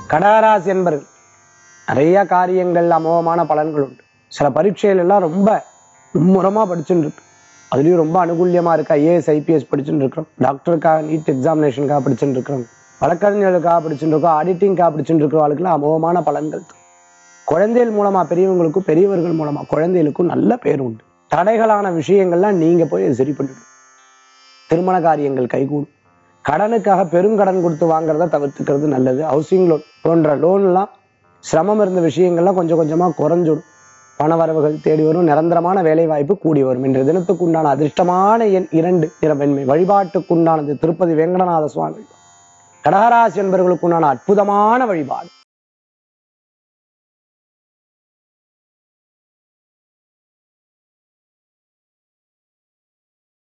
கடகராசி என்பர்கள் நிறைய காரியங்கள் அமோகமான பலன்கள் உண்டு சில பரீட்சைகள் எல்லாம் ரொம்ப மும்முரமா படிச்சுட்டு இருக்கு அதுலயும் ரொம்ப அனுகூல்யமா இருக்கு ஐஏஎஸ் ஐபிஎஸ் படிச்சுட்டு இருக்கிறோம் டாக்டருக்காக நீட் எக்ஸாமினேஷனுக்காக படிச்சுட்டு இருக்கிறோம் வழக்கறிஞர்களுக்காக படிச்சுட்டு இருக்கோம் ஆடிட்டிங்காக படிச்சுட்டு இருக்கிறவர்களுக்குலாம் அமோகமான பலன்கள் தரும். குழந்தைகள் மூலமா பெரியவங்களுக்கும் பெரியவர்கள் மூலமா குழந்தைகளுக்கும் நல்ல பேர் உண்டு தடைகளான விஷயங்கள்லாம் நீங்க போய் அதை சரி பண்ணிடும் திருமண காரியங்கள் கைகூடும் கடனுக்காக பெருங்கடன் கொடுத்து வாங்குறத தவிர்த்துக்கிறது நல்லது ஹவுசிங் லோன் போன்ற லோன்லாம் சிரமம் இருந்த விஷயங்கள்லாம் கொஞ்சம் கொஞ்சமா குறைஞ்சிடும் பணவரவுகள் தேடி வரும் நிரந்தரமான வேலை வாய்ப்பு கூடி வரும் இன்றைய தினத்துக்கு உண்டான அதிர்ஷ்டமான எண் இரண்டு நிறவெண்மை வழிபாட்டுக்குண்டானது திருப்பதி வெங்கடநாத சுவாமி கடகராசி என்பவர்களுக்குண்டான அற்புதமான வழிபாடு